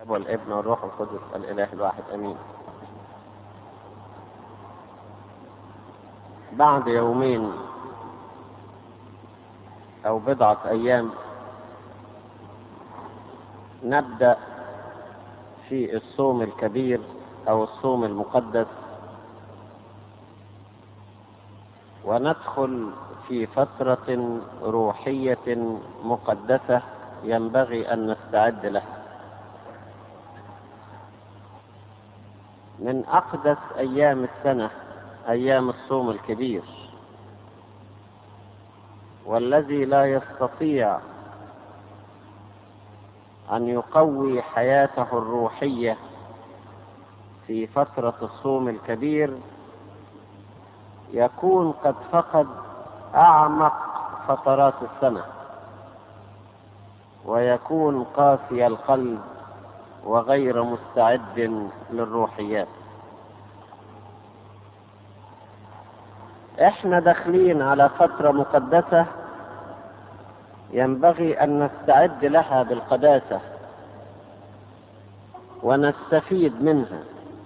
الاب والابن والروح القدس الاله الواحد امين بعد يومين او بضعه ايام نبدا في الصوم الكبير او الصوم المقدس وندخل في فتره روحيه مقدسه ينبغي ان نستعد لها من اقدس ايام السنه ايام الصوم الكبير والذي لا يستطيع ان يقوي حياته الروحيه في فتره الصوم الكبير يكون قد فقد اعمق فترات السنه ويكون قاسي القلب وغير مستعد للروحيات احنا داخلين على فترة مقدسة ينبغي ان نستعد لها بالقداسة ونستفيد منها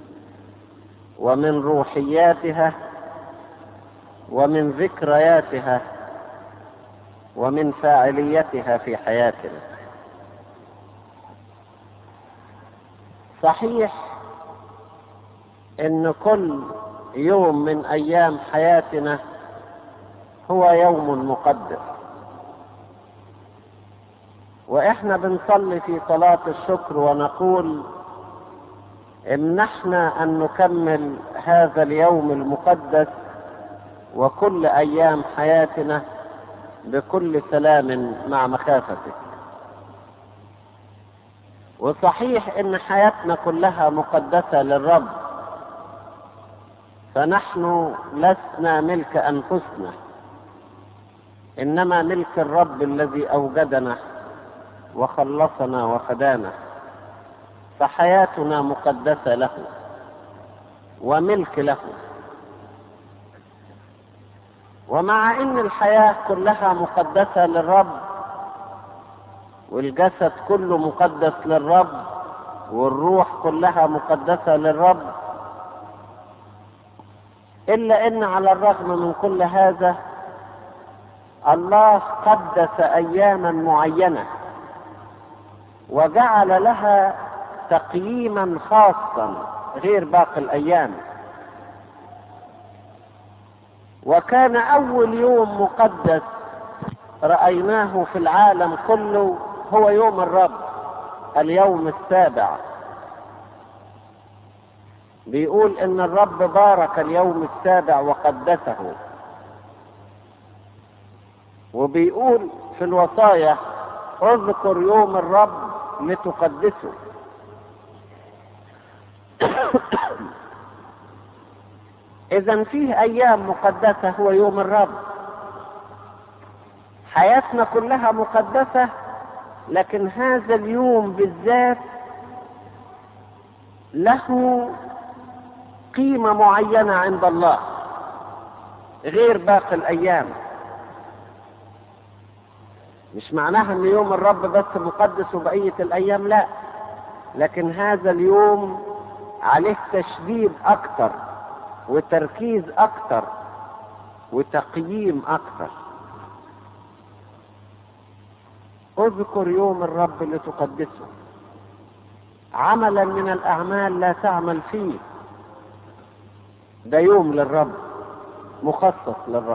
ومن روحياتها ومن ذكرياتها ومن فاعليتها في حياتنا صحيح ان كل يوم من ايام حياتنا هو يوم مقدس واحنا بنصلي في صلاه الشكر ونقول امنحنا ان نكمل هذا اليوم المقدس وكل ايام حياتنا بكل سلام مع مخافتك وصحيح ان حياتنا كلها مقدسه للرب فنحن لسنا ملك انفسنا انما ملك الرب الذي اوجدنا وخلصنا وفدانا فحياتنا مقدسه له وملك له ومع ان الحياه كلها مقدسه للرب والجسد كله مقدس للرب والروح كلها مقدسه للرب الا ان على الرغم من كل هذا الله قدس اياما معينه وجعل لها تقييما خاصا غير باقي الايام وكان اول يوم مقدس رايناه في العالم كله هو يوم الرب اليوم السابع بيقول ان الرب بارك اليوم السابع وقدسه وبيقول في الوصايا اذكر يوم الرب لتقدسه اذا فيه ايام مقدسه هو يوم الرب حياتنا كلها مقدسه لكن هذا اليوم بالذات له قيمه معينه عند الله غير باقي الايام مش معناها ان يوم الرب بس مقدس وبقيه الايام لا لكن هذا اليوم عليه تشديد اكتر وتركيز اكتر وتقييم اكتر اذكر يوم الرب لتقدسه عملا من الاعمال لا تعمل فيه ده يوم للرب مخصص للرب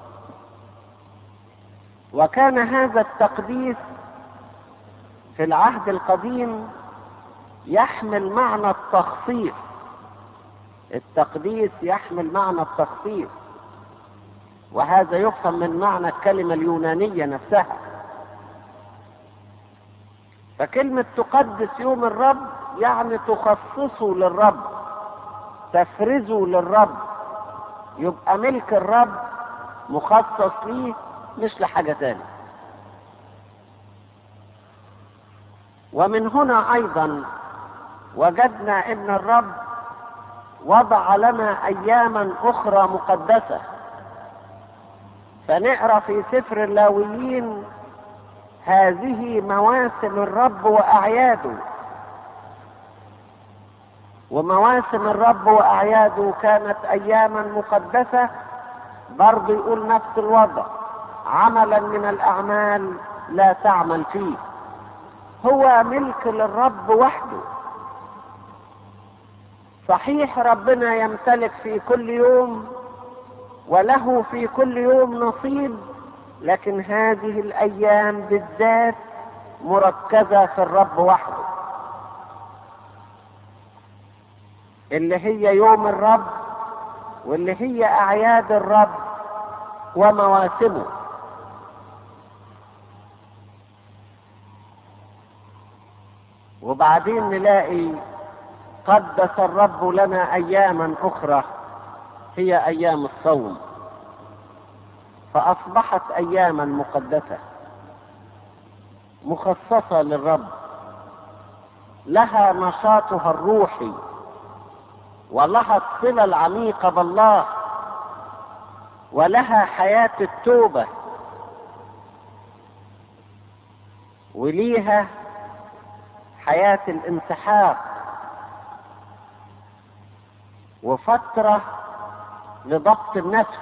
وكان هذا التقديس في العهد القديم يحمل معنى التخصيص التقديس يحمل معنى التخصيص وهذا يفهم من معنى الكلمة اليونانية نفسها فكلمة تقدس يوم الرب يعني تخصصه للرب تفرزه للرب يبقى ملك الرب مخصص ليه مش لحاجة تانية ومن هنا أيضا وجدنا أن الرب وضع لنا أياما أخرى مقدسة فنقرأ في سفر اللاويين هذه مواسم الرب وأعياده ومواسم الرب وأعياده كانت أياما مقدسة برضه يقول نفس الوضع عملا من الأعمال لا تعمل فيه هو ملك للرب وحده صحيح ربنا يمتلك في كل يوم وله في كل يوم نصيب لكن هذه الايام بالذات مركزه في الرب وحده اللي هي يوم الرب واللي هي اعياد الرب ومواسمه وبعدين نلاقي قدس الرب لنا اياما اخرى هي ايام الصوم فاصبحت اياما مقدسه مخصصه للرب لها نشاطها الروحي ولها الصله العميقه بالله ولها حياه التوبه وليها حياه الانسحاق وفتره لضبط النفس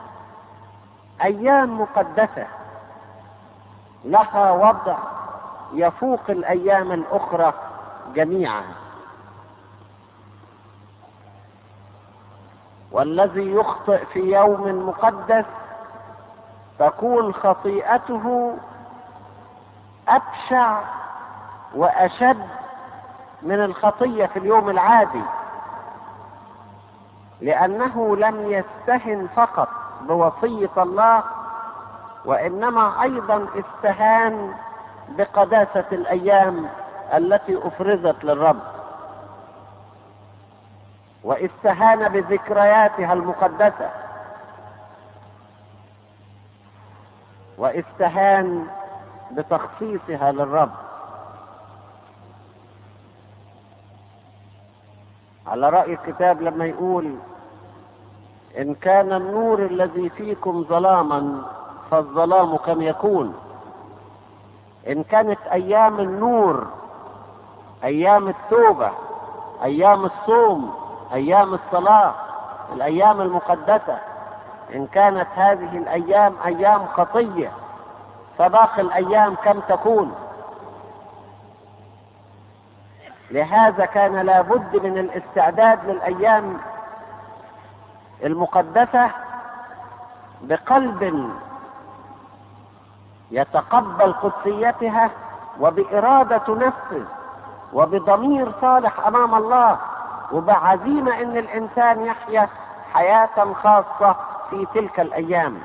ايام مقدسه لها وضع يفوق الايام الاخرى جميعا والذي يخطئ في يوم مقدس تكون خطيئته ابشع واشد من الخطيه في اليوم العادي لأنه لم يستهن فقط بوصية الله وإنما أيضا استهان بقداسة الأيام التي أفرزت للرب واستهان بذكرياتها المقدسة واستهان بتخصيصها للرب على رأي الكتاب لما يقول إن كان النور الذي فيكم ظلاما فالظلام كم يكون إن كانت أيام النور أيام التوبة أيام الصوم أيام الصلاة الأيام المقدسة إن كانت هذه الأيام أيام خطية فباقي الأيام كم تكون لهذا كان لابد من الاستعداد للايام المقدسه بقلب يتقبل قدسيتها وباراده نفسه وبضمير صالح امام الله وبعزيمه ان الانسان يحيا حياه خاصه في تلك الايام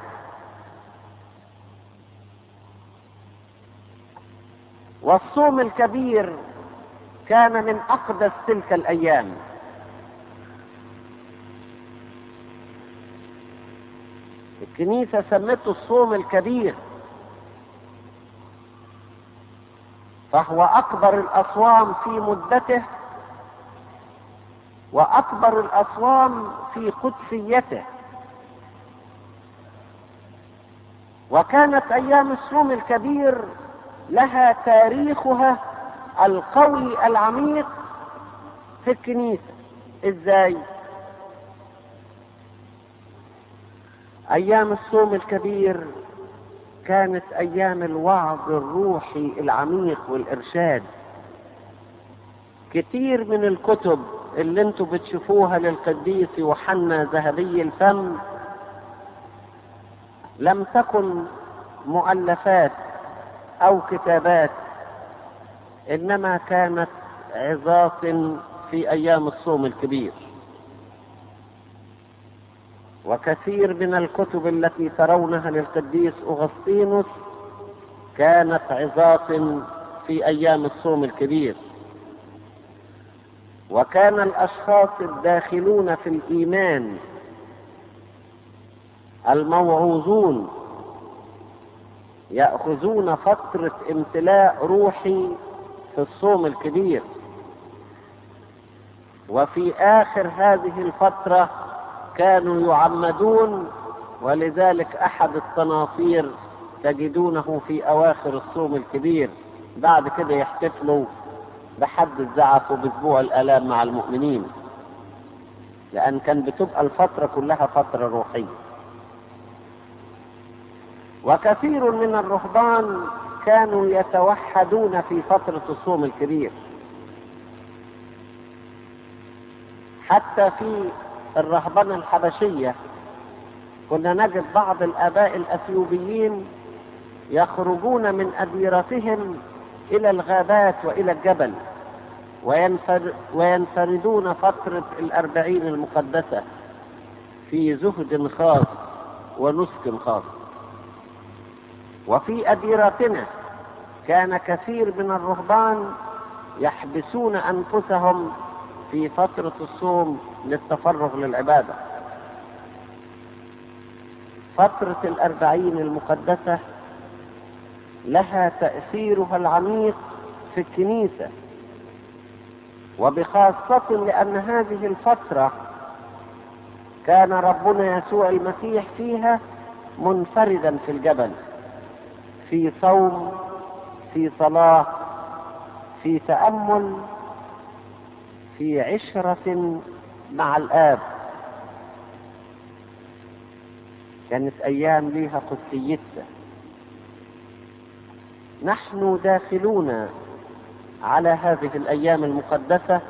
والصوم الكبير كان من اقدس تلك الايام الكنيسه سمته الصوم الكبير فهو اكبر الاصوام في مدته واكبر الاصوام في قدسيته وكانت ايام الصوم الكبير لها تاريخها القوي العميق في الكنيسة ازاي ايام الصوم الكبير كانت ايام الوعظ الروحي العميق والارشاد كتير من الكتب اللي انتوا بتشوفوها للقديس يوحنا ذهبي الفم لم تكن مؤلفات او كتابات انما كانت عظات في ايام الصوم الكبير وكثير من الكتب التي ترونها للقديس اغسطينوس كانت عظات في ايام الصوم الكبير وكان الاشخاص الداخلون في الايمان الموعوظون ياخذون فتره امتلاء روحي في الصوم الكبير وفي اخر هذه الفتره كانوا يعمدون ولذلك احد التناصير تجدونه في اواخر الصوم الكبير بعد كده يحتفلوا بحد الزعف وباسبوع الالام مع المؤمنين لأن كان بتبقى الفترة كلها فترة روحية وكثير من الرهبان كانوا يتوحدون في فترة الصوم الكبير حتى في الرهبنة الحبشية كنا نجد بعض الآباء الأثيوبيين يخرجون من أديرتهم إلى الغابات وإلى الجبل وينفر وينفردون فترة الأربعين المقدسة في زهد خاص ونسك خاص وفي أديرتنا كان كثير من الرهبان يحبسون أنفسهم في فترة الصوم للتفرغ للعبادة فترة الأربعين المقدسة لها تأثيرها العميق في الكنيسة وبخاصة لأن هذه الفترة كان ربنا يسوع المسيح فيها منفردا في الجبل في صوم في صلاة في تأمل في عشرة مع الآب كانت أيام ليها قدسيتها نحن داخلون على هذه الأيام المقدسة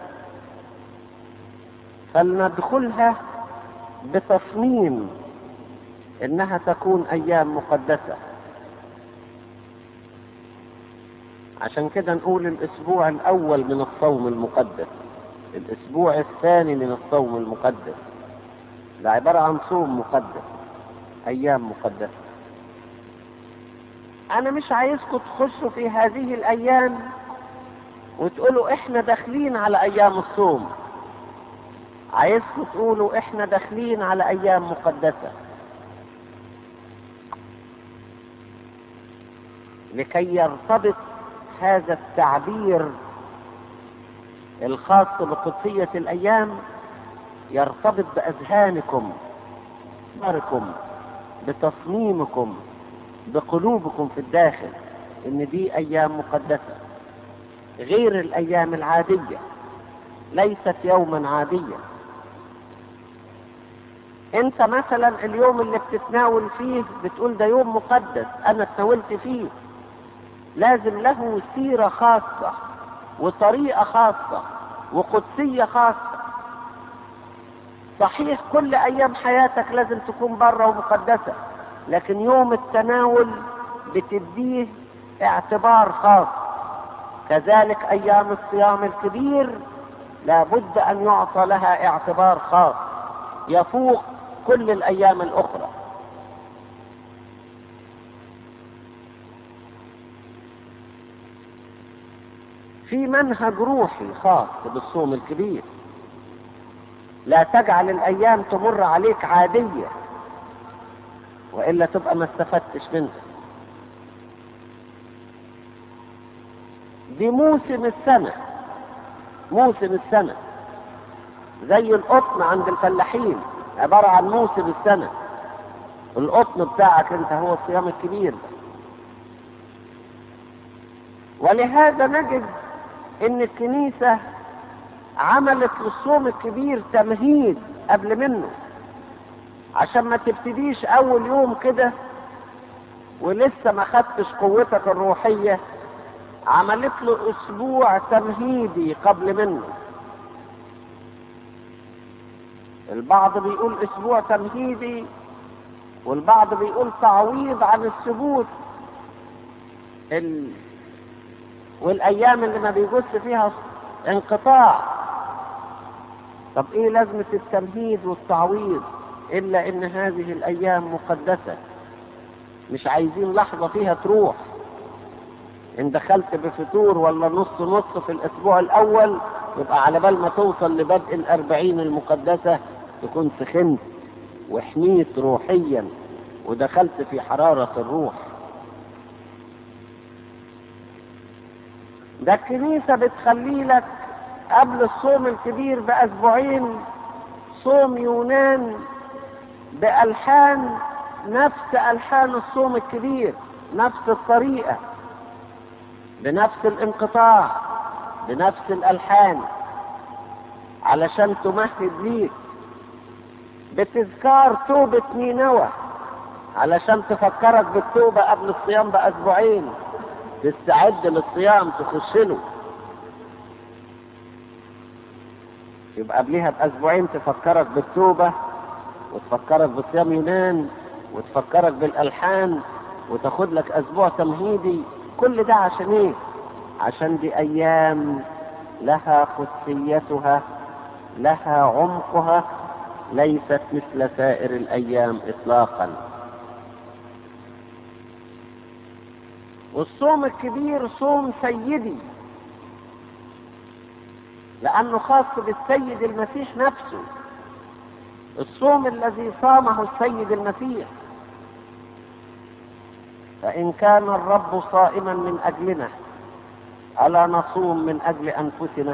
فلندخلها بتصميم إنها تكون أيام مقدسة عشان كده نقول الأسبوع الأول من الصوم المقدس الأسبوع الثاني من الصوم المقدس ده عبارة عن صوم مقدس أيام مقدسة أنا مش عايزكم تخشوا في هذه الأيام وتقولوا إحنا داخلين على أيام الصوم عايزكم تقولوا إحنا داخلين على أيام مقدسة لكي يرتبط هذا التعبير الخاص بقدسية الأيام يرتبط بأذهانكم باركم بتصميمكم بقلوبكم في الداخل ان دي ايام مقدسة غير الايام العادية ليست يوما عاديا انت مثلا اليوم اللي بتتناول فيه بتقول ده يوم مقدس انا اتناولت فيه لازم له سيرة خاصة وطريقة خاصة وقدسية خاصة صحيح كل ايام حياتك لازم تكون بره ومقدسة لكن يوم التناول بتديه اعتبار خاص كذلك ايام الصيام الكبير لابد ان يعطى لها اعتبار خاص يفوق كل الايام الاخرى في منهج روحي خاص بالصوم الكبير لا تجعل الايام تمر عليك عاديه والا تبقى ما استفدتش منها دي موسم السنه موسم السنه زي القطن عند الفلاحين عباره عن موسم السنه القطن بتاعك انت هو الصيام الكبير ده ولهذا نجد ان الكنيسه عملت للصوم الكبير تمهيد قبل منه عشان ما تبتديش اول يوم كده ولسه ما خدتش قوتك الروحية عملت له اسبوع تمهيدي قبل منه البعض بيقول اسبوع تمهيدي والبعض بيقول تعويض عن الثبوت ال... والايام اللي ما بيجوز فيها انقطاع طب ايه لازمة التمهيد والتعويض الا ان هذه الايام مقدسة مش عايزين لحظة فيها تروح ان دخلت بفطور ولا نص نص في الاسبوع الاول يبقى على بال ما توصل لبدء الاربعين المقدسة تكون سخنت وحميت روحيا ودخلت في حرارة الروح ده الكنيسة بتخلي لك قبل الصوم الكبير بأسبوعين صوم يونان بألحان نفس ألحان الصوم الكبير نفس الطريقة بنفس الانقطاع بنفس الألحان علشان تمهد ليك بتذكار توبة نينوى علشان تفكرك بالتوبة قبل الصيام بأسبوعين تستعد للصيام تخش له يبقى قبلها بأسبوعين تفكرك بالتوبة وتفكرك بصيام يونان وتفكرك بالألحان وتاخد لك أسبوع تمهيدي كل ده عشان إيه؟ عشان دي أيام لها قدسيتها لها عمقها ليست مثل سائر الأيام إطلاقا والصوم الكبير صوم سيدي لأنه خاص بالسيد المسيح نفسه الصوم الذي صامه السيد المسيح فإن كان الرب صائما من أجلنا ألا نصوم من أجل أنفسنا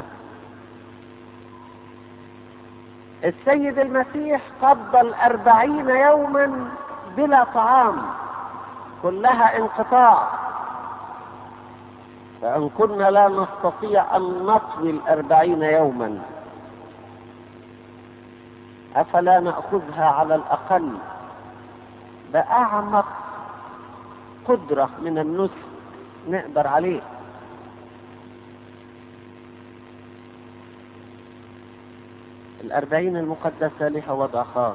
السيد المسيح قضى الأربعين يوما بلا طعام كلها انقطاع فإن كنا لا نستطيع أن نطوي الأربعين يوما أفلا نأخذها على الأقل بأعمق قدرة من النسك نقدر عليه الأربعين المقدسة لها وضع خاص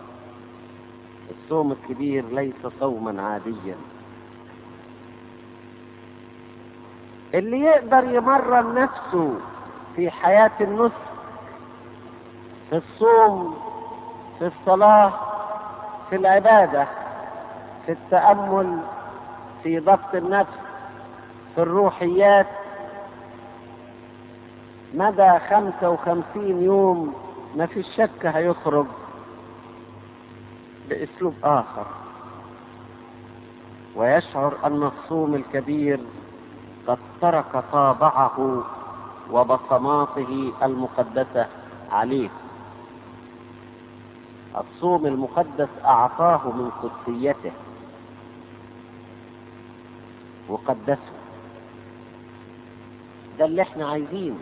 الصوم الكبير ليس صوما عاديا اللي يقدر يمرن نفسه في حياة النسك في الصوم في الصلاة في العبادة في التأمل في ضبط النفس في الروحيات مدى خمسة وخمسين يوم ما في شك هيخرج باسلوب اخر ويشعر ان الصوم الكبير قد ترك طابعه وبصماته المقدسه عليه الصوم المقدس اعطاه من قدسيته وقدسه ده اللي احنا عايزينه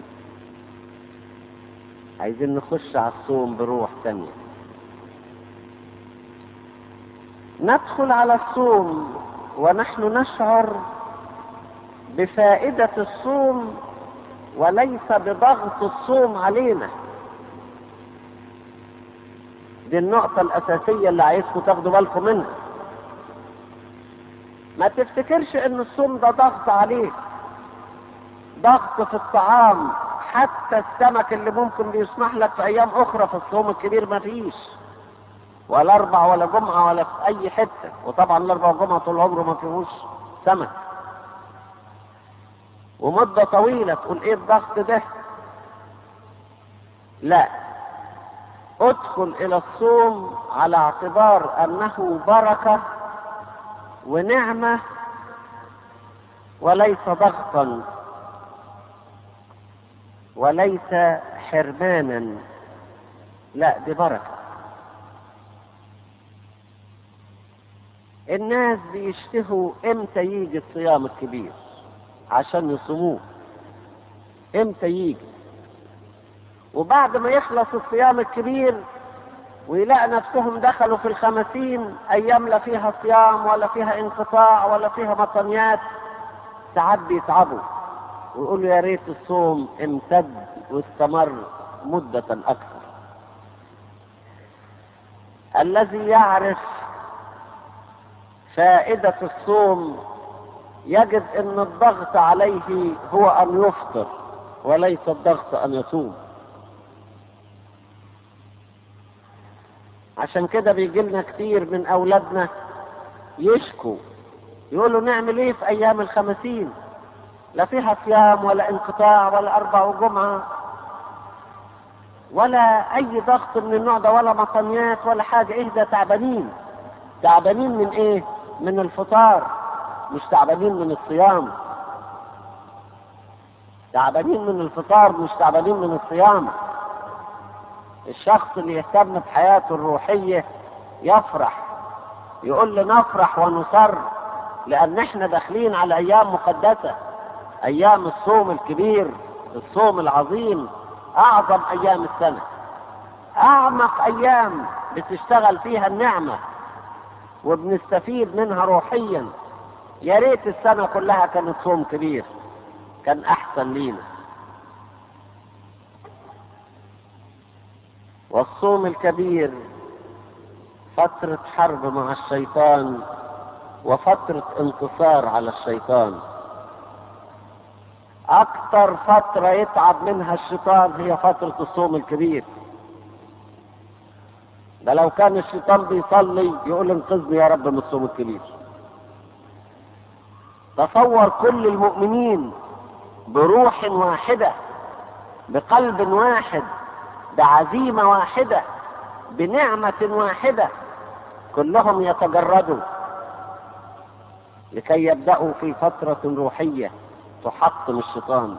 عايزين نخش على الصوم بروح تانية ندخل على الصوم ونحن نشعر بفائدة الصوم وليس بضغط الصوم علينا دي النقطة الأساسية اللي عايزكم تاخدوا بالكم منها ما تفتكرش ان الصوم ده ضغط عليك ضغط في الطعام حتى السمك اللي ممكن بيسمح لك في ايام اخرى في الصوم الكبير ما فيش ولا اربع ولا جمعه ولا في اي حته وطبعا الاربع والجمعه طول عمره ما فيهوش سمك ومده طويله تقول ايه الضغط ده لا ادخل الى الصوم على اعتبار انه بركه ونعمه وليس ضغطا وليس حرمانا لا دي بركه الناس بيشتهوا امتى يجي الصيام الكبير عشان يصوموه امتى يجي وبعد ما يخلص الصيام الكبير ويلاقي نفسهم دخلوا في الخمسين ايام لا فيها صيام ولا فيها انقطاع ولا فيها مطنيات ساعات بيتعبوا ويقولوا يا ريت الصوم امتد واستمر مدة أكثر الذي يعرف فائدة الصوم يجد أن الضغط عليه هو أن يفطر وليس الضغط أن يصوم عشان كده بيجي لنا كتير من أولادنا يشكوا يقولوا نعمل ايه في أيام الخمسين لا فيها صيام ولا انقطاع ولا أربع وجمعة ولا أي ضغط من النوع ده ولا مطنيات ولا حاجة إيه ده تعبانين تعبانين من إيه؟ من الفطار مش تعبانين من الصيام تعبانين من الفطار مش تعبانين من الصيام الشخص اللي يهتم بحياته الروحية يفرح يقول لي نفرح ونصر لأن احنا داخلين على أيام مقدسة أيام الصوم الكبير الصوم العظيم أعظم أيام السنة أعمق أيام بتشتغل فيها النعمة وبنستفيد منها روحيا يا ريت السنة كلها كانت صوم كبير كان أحسن لينا والصوم الكبير فترة حرب مع الشيطان وفترة انتصار على الشيطان أكثر فترة يتعب منها الشيطان هي فترة الصوم الكبير ده لو كان الشيطان بيصلي يقول انقذني يا رب من الصوم الكبير تصور كل المؤمنين بروح واحدة بقلب واحد بعزيمة واحدة بنعمة واحدة كلهم يتجردوا لكي يبدأوا في فترة روحية تحطم الشيطان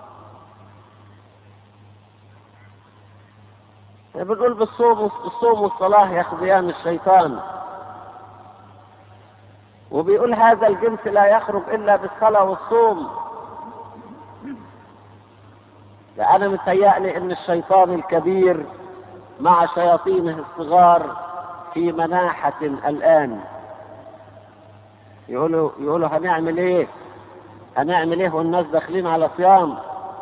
بنقول بالصوم الصوم والصلاة يخزيان الشيطان وبيقول هذا الجنس لا يخرج إلا بالصلاة والصوم لأنا متهيألي إن الشيطان الكبير مع شياطينه الصغار في مناحة الآن يقولوا يقولوا هنعمل إيه؟ هنعمل إيه والناس داخلين على صيام؟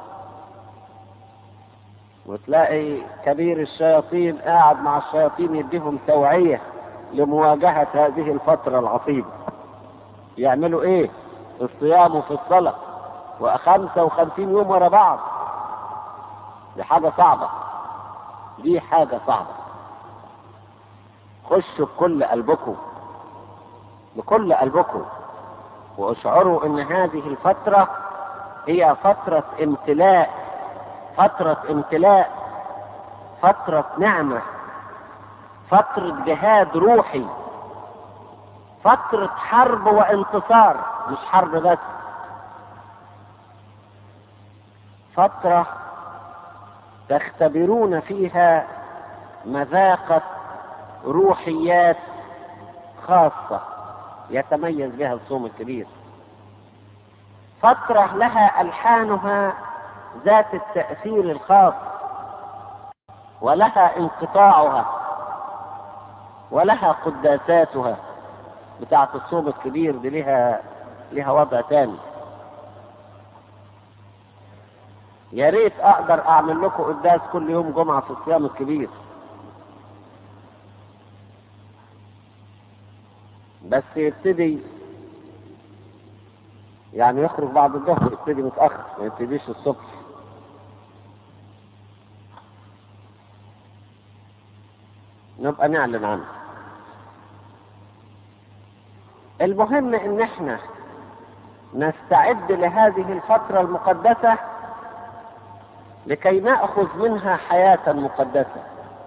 وتلاقي كبير الشياطين قاعد مع الشياطين يديهم توعية لمواجهة هذه الفترة العصيبة يعملوا ايه في الصيام وفي الصلاة وخمسة وخمسين يوم ورا بعض دي حاجة صعبة دي حاجة صعبة خشوا بكل قلبكم بكل قلبكم واشعروا ان هذه الفترة هي فترة امتلاء فترة امتلاء فترة نعمة فترة جهاد روحي فترة حرب وانتصار مش حرب بس فترة تختبرون فيها مذاقة روحيات خاصة يتميز بها الصوم الكبير فترة لها ألحانها ذات التأثير الخاص ولها انقطاعها ولها قداساتها بتاعة الصوم الكبير دي لها لها وضع تاني يا ريت اقدر اعمل لكم قداس كل يوم جمعة في الصيام الكبير بس يبتدي يعني يخرج بعد الظهر يبتدي متأخر ما يبتديش الصبح نبقى نعلن عنه المهم ان احنا نستعد لهذه الفترة المقدسة لكي نأخذ منها حياة مقدسة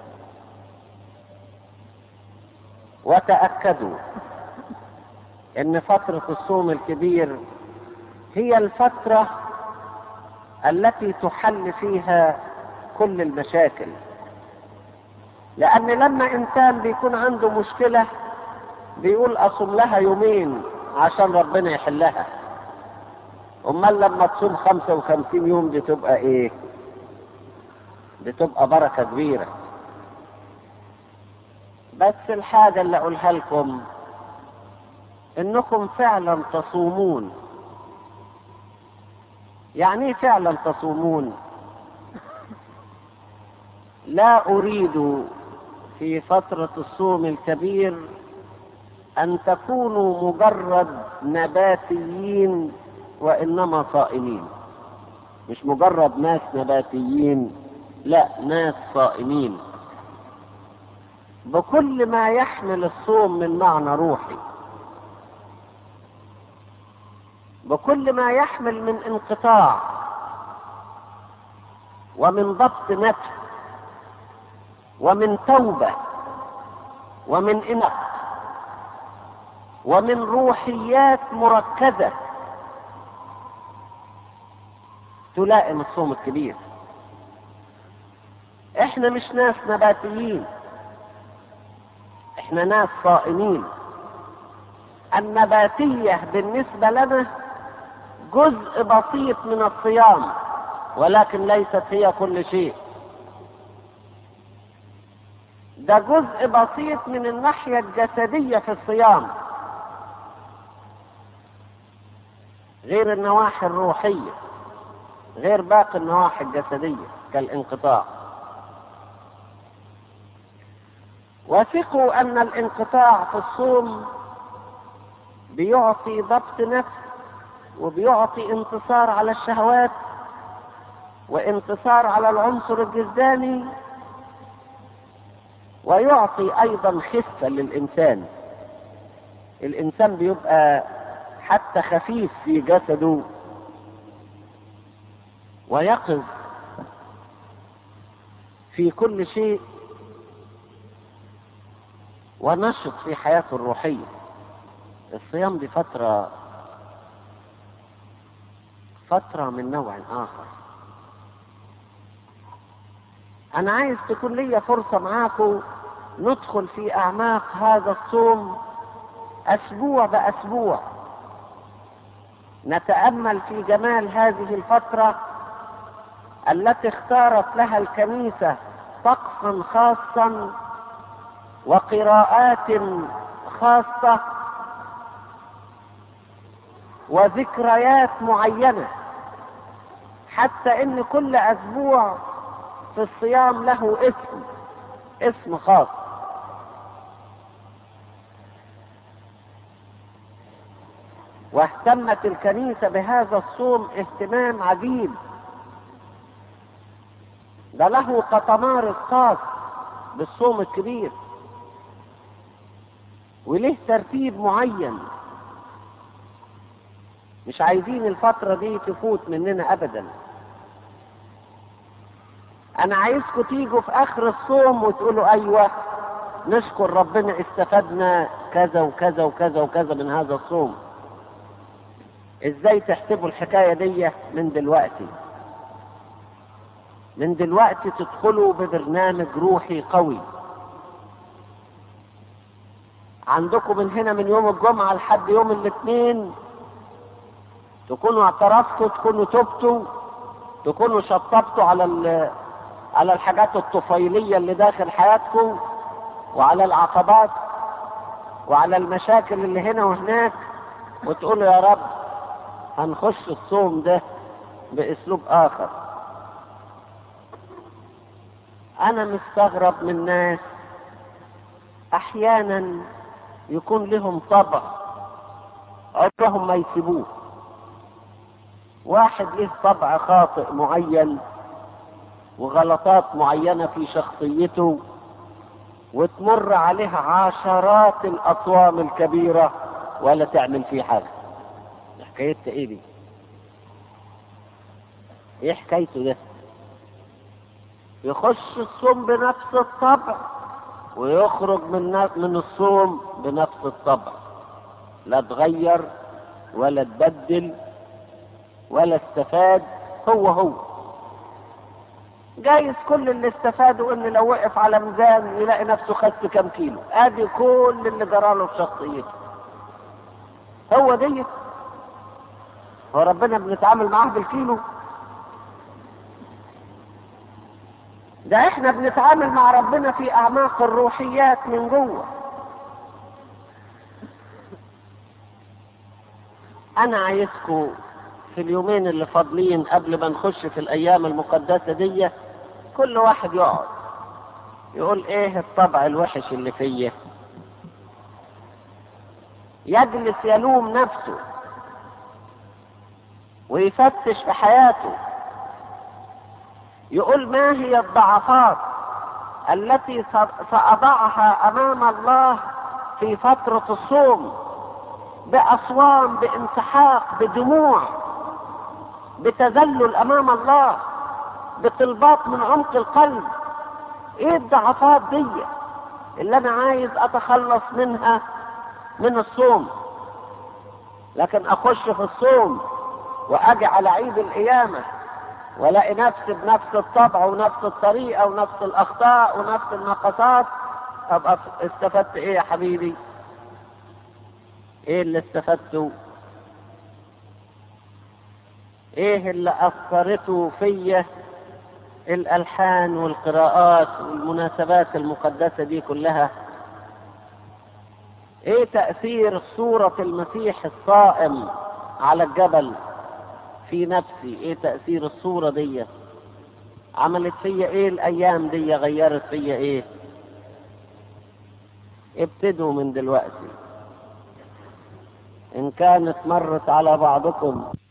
وتأكدوا ان فترة الصوم الكبير هي الفترة التي تحل فيها كل المشاكل لأن لما إنسان بيكون عنده مشكلة بيقول أصوم لها يومين عشان ربنا يحلها أمال لما تصوم خمسة وخمسين يوم دي تبقى إيه؟ بتبقى بركة كبيرة بس الحاجة اللي أقولها لكم إنكم فعلا تصومون يعني إيه فعلا تصومون لا أريد في فترة الصوم الكبير أن تكونوا مجرد نباتيين وإنما صائمين مش مجرد ناس نباتيين لا ناس صائمين بكل ما يحمل الصوم من معنى روحي بكل ما يحمل من انقطاع ومن ضبط نفس ومن توبة ومن إنق ومن روحيات مركزة تلائم الصوم الكبير احنا مش ناس نباتيين احنا ناس صائمين النباتية بالنسبة لنا جزء بسيط من الصيام ولكن ليست هي كل شيء ده جزء بسيط من الناحية الجسدية في الصيام غير النواحي الروحية غير باقي النواحي الجسدية كالانقطاع وثقوا أن الانقطاع في الصوم بيعطي ضبط نفس وبيعطي انتصار على الشهوات وانتصار على العنصر الجسداني ويعطي ايضا خفة للانسان الانسان بيبقى حتى خفيف في جسده ويقظ في كل شيء ونشط في حياته الروحية الصيام دي فترة فترة من نوع آخر أنا عايز تكون لي فرصة معاكم ندخل في أعماق هذا الصوم أسبوع بأسبوع نتأمل في جمال هذه الفترة التي اختارت لها الكنيسة طقسا خاصا وقراءات خاصة وذكريات معينة حتى ان كل اسبوع في الصيام له اسم اسم خاص واهتمت الكنيسة بهذا الصوم اهتمام عجيب ده له قطمار خاص بالصوم الكبير وليه ترتيب معين مش عايزين الفترة دي تفوت مننا أبدا أنا عايزكم تيجوا في آخر الصوم وتقولوا أيوة نشكر ربنا استفدنا كذا وكذا وكذا وكذا من هذا الصوم ازاي تحسبوا الحكاية دي من دلوقتي من دلوقتي تدخلوا ببرنامج روحي قوي عندكم من هنا من يوم الجمعة لحد يوم الاثنين تكونوا اعترفتوا تكونوا تبتوا تكونوا شطبتوا على على الحاجات الطفيلية اللي داخل حياتكم وعلى العقبات وعلى المشاكل اللي هنا وهناك وتقولوا يا رب هنخش الصوم ده باسلوب اخر انا مستغرب من ناس احيانا يكون لهم طبع عمرهم ما يسيبوه واحد له طبع خاطئ معين وغلطات معينة في شخصيته وتمر عليها عشرات الأطوام الكبيرة ولا تعمل فيه حاجة حكايتها ايه دي ايه حكايته ده يخش الصوم بنفس الطبع ويخرج من من الصوم بنفس الطبع لا اتغير ولا اتبدل ولا استفاد هو هو جايز كل اللي استفاده ان لو وقف على ميزان يلاقي نفسه خس كام كيلو ادي كل اللي جراله في شخصيته هو دي هو ربنا بنتعامل معاه بالكيلو ده احنا بنتعامل مع ربنا في اعماق الروحيات من جوه انا عايزكم في اليومين اللي فاضلين قبل ما نخش في الايام المقدسه دي كل واحد يقعد يقول ايه الطبع الوحش اللي فيا يجلس يلوم نفسه ويفتش في حياته يقول ما هي الضعفات التي سأضعها أمام الله في فترة الصوم بأصوام بانسحاق بدموع بتذلل أمام الله بطلبات من عمق القلب ايه الضعفات دي اللي انا عايز اتخلص منها من الصوم لكن اخش في الصوم واجي على عيد القيامه والاقي نفسي بنفس الطبع ونفس الطريقه ونفس الاخطاء ونفس النقصات ابقى استفدت ايه يا حبيبي ايه اللي استفدته ايه اللي اثرته فيا الألحان والقراءات والمناسبات المقدسة دي كلها ايه تأثير صورة المسيح الصائم على الجبل في نفسي ايه تأثير الصورة دي عملت فيا ايه الايام دي غيرت فيا ايه ابتدوا من دلوقتي ان كانت مرت على بعضكم